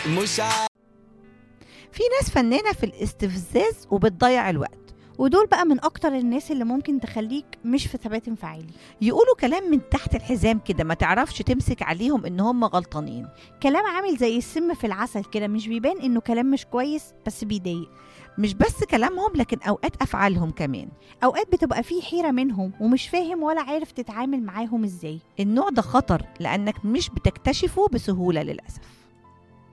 مش عارف في ناس فنانة في الاستفزاز وبتضيع الوقت ودول بقى من اكتر الناس اللي ممكن تخليك مش في ثبات انفعالي يقولوا كلام من تحت الحزام كده ما تعرفش تمسك عليهم ان هم غلطانين كلام عامل زي السم في العسل كده مش بيبان انه كلام مش كويس بس بيضايق مش بس كلامهم لكن اوقات افعالهم كمان اوقات بتبقى فيه حيرة منهم ومش فاهم ولا عارف تتعامل معاهم ازاي النوع ده خطر لانك مش بتكتشفه بسهولة للاسف